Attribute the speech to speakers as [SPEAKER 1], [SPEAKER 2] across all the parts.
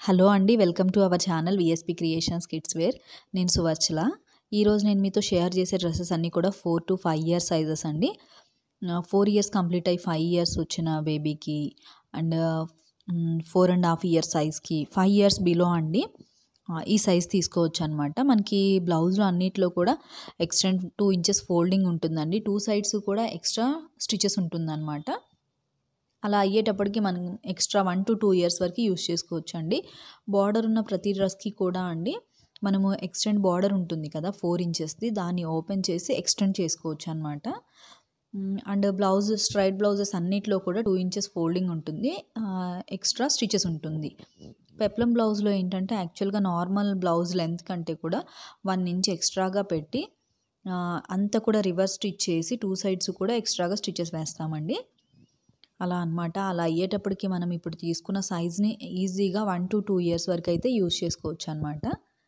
[SPEAKER 1] Hello అండి welcome to our channel VSP creations kids where నేను సువర్చల ఈరోజు నేను మీతో షేర్ చేసే డ్రెస్సెస్ అన్నీ కూడా four to five years sizes అండి ఫోర్ ఇయర్స్ కంప్లీట్ అయ్యి ఫైవ్ ఇయర్స్ వచ్చిన బేబీకి and four and half years సైజ్కి ఫైవ్ ఇయర్స్ బిలో అండి ఆ, ఈ సైజ్ తీసుకోవచ్చు అనమాట మనకి బ్లౌజ్లో అన్నిట్లో కూడా ఎక్స్టెండ్ టూ ఇంచెస్ ఫోల్డింగ్ ఉంటుందండి టూ సైడ్స్ కూడా ఎక్స్ట్రా స్టిచెస్ ఉంటుందన్నమాట అలా అయ్యేటప్పటికి మనం extra one to two years వరకు యూస్ చేసుకోవచ్చు అండి బార్డర్ ఉన్న ప్రతి డ్రెస్కి కూడా అండి మనము ఎక్స్టెండ్ బార్డర్ ఉంటుంది కదా ఫోర్ ఇంచెస్ది దాన్ని ఓపెన్ చేసి ఎక్స్టెండ్ చేసుకోవచ్చు అనమాట అండ్ బ్లౌజ్ స్ట్రైట్ బ్లౌజెస్ అన్నిట్లో కూడా టూ ఇంచెస్ ఫోల్డింగ్ ఉంటుంది ఎక్స్ట్రా స్టిచెస్ ఉంటుంది పెప్లం బ్లౌజ్లో ఏంటంటే యాక్చువల్గా నార్మల్ బ్లౌజ్ లెంత్ కంటే కూడా వన్ ఇంచ్ ఎక్స్ట్రాగా పెట్టి ఆ, అంతా కూడా రివర్స్ స్టిచ్ చేసి టూ సైడ్స్ కూడా ఎక్స్ట్రాగా స్టిచెస్ వేస్తామండి అలా అన్నమాట అలా అయ్యేటప్పటికి మనం ఇప్పుడు తీసుకున్న సైజ్ని ఈజీగా వన్ టు టూ ఇయర్స్ వరకు అయితే యూస్ చేసుకోవచ్చు అనమాట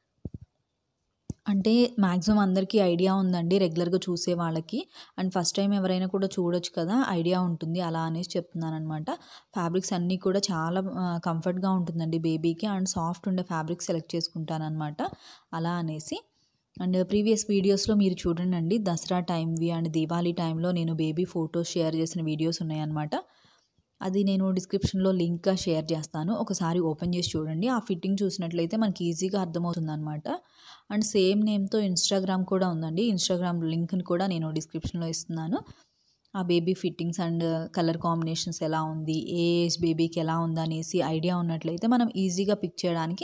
[SPEAKER 1] అంటే మ్యాక్సిమం అందరికీ ఐడియా ఉందండి రెగ్యులర్గా చూసే వాళ్ళకి అండ్ ఫస్ట్ టైం ఎవరైనా కూడా చూడొచ్చు కదా ఐడియా ఉంటుంది అలా అనేసి చెప్తున్నాను అనమాట ఫ్యాబ్రిక్స్ అన్నీ కూడా చాలా కంఫర్ట్గా ఉంటుందండి బేబీకి అండ్ సాఫ్ట్ ఉండే ఫ్యాబ్రిక్ సెలెక్ట్ చేసుకుంటాను అనమాట అలా అనేసి అండ్ ప్రీవియస్ వీడియోస్లో మీరు చూడండి దసరా టైంవి అండ్ దీవాళీ టైంలో నేను బేబీ ఫొటోస్ షేర్ చేసిన వీడియోస్ ఉన్నాయన్నమాట అది నేను డిస్క్రిప్షన్లో లింక్గా షేర్ చేస్తాను ఒకసారి ఓపెన్ చేసి చూడండి ఆ ఫిట్టింగ్ చూసినట్లయితే మనకి ఈజీగా అర్థమవుతుంది అనమాట అండ్ సేమ్ నేమ్తో ఇన్స్టాగ్రామ్ కూడా ఉందండి ఇన్స్టాగ్రామ్ లింక్ని కూడా నేను డిస్క్రిప్షన్లో ఇస్తున్నాను ఆ baby fittings and colour combinations ఎలా ఉంది ఏ ఏజ్ బేబీకి ఎలా ఉంది అనేసి ఐడియా ఉన్నట్లయితే మనం ఈజీగా పిక్ చేయడానికి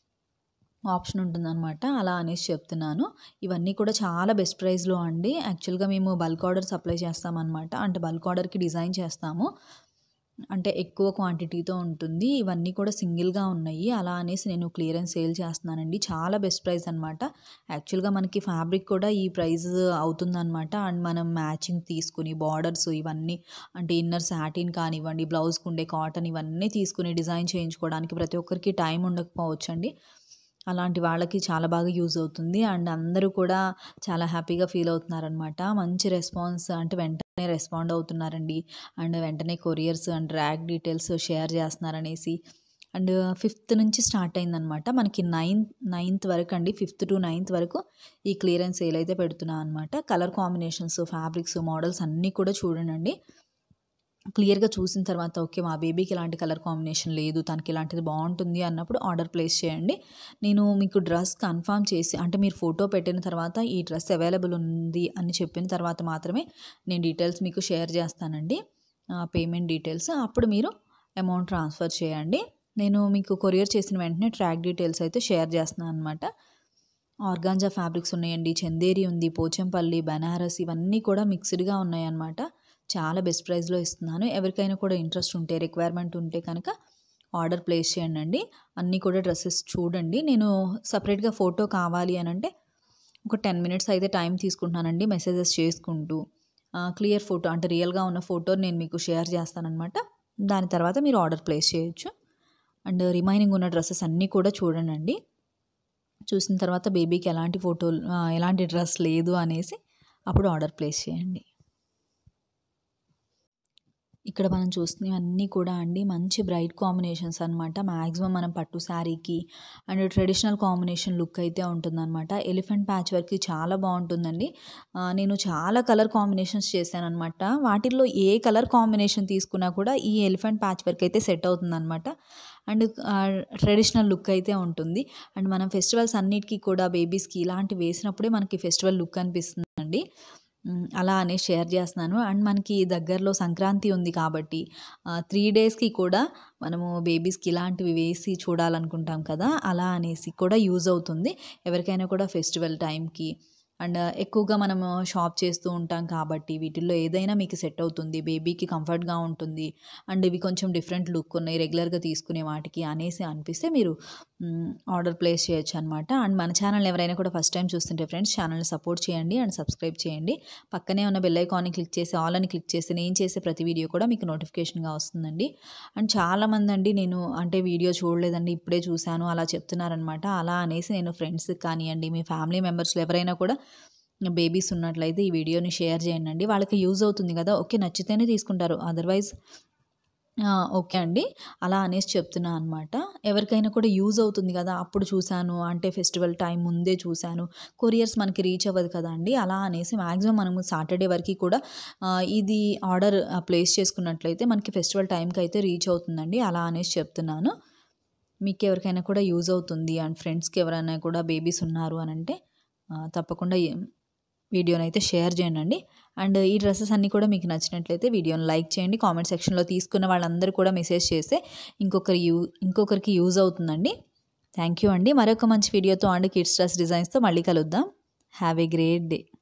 [SPEAKER 1] ఆప్షన్ ఉంటుందన్నమాట అలా అనేసి చెప్తున్నాను ఇవన్నీ కూడా చాలా బెస్ట్ ప్రైస్లో అండి యాక్చువల్గా మేము బల్క్ ఆర్డర్ సప్లై చేస్తామన్నమాట అంటే బల్క్ ఆర్డర్కి డిజైన్ చేస్తాము అంటే ఎక్కువ క్వాంటిటీతో ఉంటుంది ఇవన్నీ కూడా సింగిల్గా ఉన్నాయి అలా అనేసి నేను క్లియరెన్స్ సేల్ చేస్తున్నానండి చాలా బెస్ట్ ప్రైస్ అనమాట యాక్చువల్గా మనకి ఫ్యాబ్రిక్ కూడా ఈ ప్రైస్ అవుతుందన్నమాట అండ్ మనం మ్యాచింగ్ తీసుకుని బార్డర్స్ ఇవన్నీ అంటే ఇన్నర్ సాటిన్ కానివ్వండి బ్లౌజ్కి ఉండే కాటన్ ఇవన్నీ తీసుకుని డిజైన్ చేయించుకోవడానికి ప్రతి ఒక్కరికి టైం ఉండకపోవచ్చు అండి అలాంటి వాళ్ళకి చాలా బాగా యూజ్ అవుతుంది అండ్ అందరూ కూడా చాలా హ్యాపీగా ఫీల్ అవుతున్నారనమాట మంచి రెస్పాన్స్ అంటే వెంటనే రెస్పాండ్ అవుతున్నారండి అండ్ వెంటనే couriers and rack details share చేస్తున్నారనేసి అండ్ ఫిఫ్త్ నుంచి స్టార్ట్ అయిందనమాట మనకి నైన్త్ నైన్త్ వరకు అండి ఫిఫ్త్ టు నైన్త్ వరకు ఈ క్లియరెన్స్ సేల్ అయితే పెడుతున్నాను అనమాట కలర్ కాంబినేషన్స్ ఫ్యాబ్రిక్స్ మోడల్స్ అన్నీ కూడా చూడండి క్లియర్గా చూసిన తర్వాత ఓకే మా బేబీకి ఇలాంటి కలర్ కాంబినేషన్ లేదు తనకి ఇలాంటిది బాగుంటుంది అన్నప్పుడు ఆర్డర్ ప్లేస్ చేయండి నేను మీకు డ్రెస్ కన్ఫర్మ్ చేసి అంటే మీరు ఫోటో పెట్టిన తర్వాత ఈ డ్రెస్ అవైలబుల్ ఉంది అని చెప్పిన తర్వాత మాత్రమే నేను డీటెయిల్స్ మీకు షేర్ చేస్తానండి పేమెంట్ డీటెయిల్స్ అప్పుడు మీరు అమౌంట్ ట్రాన్స్ఫర్ చేయండి నేను మీకు కొరియర్ చేసిన వెంటనే ట్రాక్ డీటెయిల్స్ అయితే షేర్ చేస్తున్నాను అనమాట ఆర్గాంజా ఫ్యాబ్రిక్స్ ఉన్నాయండి చందేరి ఉంది పోచంపల్లి బనారస్ ఇవన్నీ కూడా మిక్స్డ్గా ఉన్నాయన్నమాట చాలా బెస్ట్ ప్రైస్లో ఇస్తున్నాను ఎవరికైనా కూడా ఇంట్రెస్ట్ ఉంటే రిక్వైర్మెంట్ ఉంటే కనుక ఆర్డర్ ప్లేస్ చేయండి అండి అన్నీ కూడా డ్రెస్సెస్ చూడండి నేను సపరేట్గా ఫోటో కావాలి అని అంటే ఒక టెన్ మినిట్స్ అయితే టైం తీసుకుంటున్నానండి మెసేజెస్ చేసుకుంటూ క్లియర్ ఫోటో అంటే రియల్గా ఉన్న ఫోటో నేను మీకు షేర్ చేస్తానన్నమాట దాని తర్వాత మీరు ఆర్డర్ ప్లేస్ చేయొచ్చు అండ్ రిమైనింగ్ ఉన్న డ్రెస్సెస్ అన్నీ కూడా చూడండి చూసిన తర్వాత బేబీకి ఎలాంటి ఫోటో ఎలాంటి డ్రెస్ లేదు అనేసి అప్పుడు ఆర్డర్ ప్లేస్ చేయండి ఇక్కడ మనం చూస్తున్నవన్నీ కూడా అండి మంచి బ్రైట్ కాంబినేషన్స్ అనమాట మ్యాక్సిమం మనం పట్టు శారీకి అండ్ ట్రెడిషనల్ కాంబినేషన్ లుక్ అయితే ఉంటుందన్నమాట ఎలిఫెంట్ ప్యాచ్ వర్క్కి చాలా బాగుంటుందండి ఆ, నేను చాలా కలర్ కాంబినేషన్స్ చేశాను అనమాట వాటిల్లో ఏ కలర్ కాంబినేషన్ తీసుకున్నా కూడా ఈ ఎలిఫెంట్ ప్యాచ్ వర్క్ అయితే సెట్ అవుతుందన్నమాట అండ్ ట్రెడిషనల్ లుక్ అయితే ఉంటుంది అండ్ మనం ఫెస్టివల్స్ అన్నిటికీ కూడా బేబీస్కి ఇలాంటివి వేసినప్పుడే మనకి ఫెస్టివల్ లుక్ అనిపిస్తుందండి మ్, అలా అనే షేర్ చేస్తున్నాను అండ్ మనకి దగ్గరలో సంక్రాంతి ఉంది కాబట్టి త్రీ డేస్కి కూడా మనము బేబీస్కి ఇలాంటివి వేసి చూడాలనుకుంటాం కదా అలా అనేసి కూడా యూజ్ అవుతుంది ఎవరికైనా కూడా ఫెస్టివల్ టైంకి అండ్ ఎక్కువగా మనము షాప్ చేస్తూ ఉంటాం కాబట్టి వీటిల్లో ఏదైనా మీకు సెట్ అవుతుంది బేబీకి కంఫర్ట్గా ఉంటుంది అండ్ ఇవి కొంచెం డిఫరెంట్ లుక్ ఉన్నాయి రెగ్యులర్గా తీసుకునే వాటికి అనేసి అనిపిస్తే మీరు ఆర్డర్ ప్లేస్ చేయొచ్చు అనమాట అండ్ మన ఛానల్ ఎవరైనా కూడా ఫస్ట్ టైం చూస్తుంటే ఫ్రెండ్స్ ఛానల్ని సపోర్ట్ చేయండి అండ్ సబ్స్క్రైబ్ చేయండి పక్కనే ఉన్న బెల్ ఐకాన్ని క్లిక్ చేసి ఆల్ అని క్లిక్ చేసి నేను చేసే ప్రతి వీడియో కూడా మీకు నోటిఫికేషన్గా వస్తుందండి అండ్ చాలామంది అండి నేను అంటే వీడియో చూడలేదండి ఇప్పుడే చూశాను అలా చెప్తున్నారనమాట అలా అనేసి నేను ఫ్రెండ్స్కి కానివ్వండి మీ ఫ్యామిలీ మెంబర్స్లో ఎవరైనా కూడా బేబీస్ ఉన్నట్లయితే ఈ వీడియోని షేర్ చేయండి వాళ్ళకి యూజ్ అవుతుంది కదా ఓకే నచ్చితేనే తీసుకుంటారు అదర్వైజ్ ఆ! ఓకే అండి. అలా అనేసి చెప్తున్నా అనమాట. ఎవరికైనా కూడా యూజ్ అవుతుంది గదా! అప్పుడు చూసాను అంటే ఫెస్టివల్ టైం ముందే చూసాను. కొరియర్స్ మనకి రీచ్ అవ్వదు కదండీ! అలా అనేసి మాక్సిమం మనము సాటర్‌డే వరకి కూడా ఆహ్, ఇది ఆర్డర్ ఆహ్, ప్లేస్ చేసుకున్నట్లయితే మనకి ఫెస్టివల్ టైంకయితే రీచ్ అవుతుందండి. అలా అనేసి చెప్తున్నాను. మీకెవరికైనా కూడా యూజ్ అవుతుంది అండ్ ఫ్రెండ్స్‌కి ఎవరైనా కూడా బేబీస్ ఉన్నారు అనంటే ఆహ్, తప్పకుండా ఎ వీడియోనైతే షేర్ చేయండండి. అండ్ ఈ డ్రెసెస్ అన్నీ కూడా మీకు నచ్చినట్లయితే వీడియోని లైక్ చేయండి. కామెంట్ సెక్షన్‌లో తీసుకున్న వాళ్ళందరూ కూడా మెసేజ్ చేస్తే ఇంకొకరి యూ ఇంకొకరికి యూజ్ అవుతుందండి. థ్యాంక్ యూ అండి. మరొక మంచి వీడియోతో అండ్ కిడ్స్ డ్రెస్ డిజైన్స్‌తో మళ్ళీ కలుద్దాం. Have a great day.